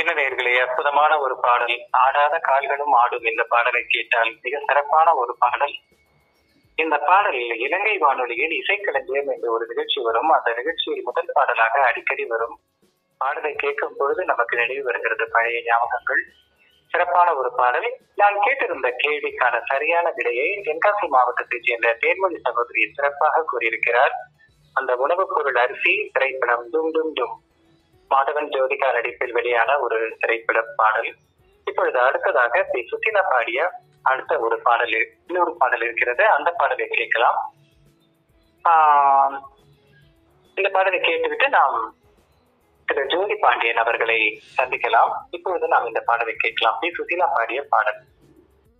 என்ன நேர்களே அற்புதமான ஒரு பாடல் ஆடாத கால்களும் ஆடும் இந்த பாடலை கேட்டால் மிக சிறப்பான ஒரு பாடல் இந்த பாடல் இலங்கை வானொலியில் இசைக்களஞ்சியம் என்ற ஒரு நிகழ்ச்சி வரும் அந்த நிகழ்ச்சியில் முதல் பாடலாக அடிக்கடி வரும் பாடலை கேட்கும் பொழுது நமக்கு நினைவு வருகிறது பழைய ஞாபகங்கள் சிறப்பான ஒரு பாடல் நான் கேட்டிருந்த கேள்விக்கான சரியான விடையை தென்காசி மாவட்டத்தைச் சேர்ந்த தேன்மொழி சகோதரி சிறப்பாக கூறியிருக்கிறார் அந்த உணவுப் பொருள் அரிசி திரைப்படம் டும் டும் டும் மாதவன் ஜோதிகா நடிப்பில் வெளியான ஒரு திரைப்பட பாடல் இப்பொழுது அடுத்ததாக பி சுசிலா பாடிய அடுத்த ஒரு பாடல் இரு- இன்னொரு பாடல் இருக்கிறது அந்த பாடலை கேட்கலாம் ஆஹ் இந்த பாடலை கேட்டுவிட்டு நாம் திரு ஜோதி பாண்டியன் அவர்களை சந்திக்கலாம் இப்பொழுது நாம் இந்த பாடலை கேட்கலாம் பி சுசிலா பாடிய பாடல்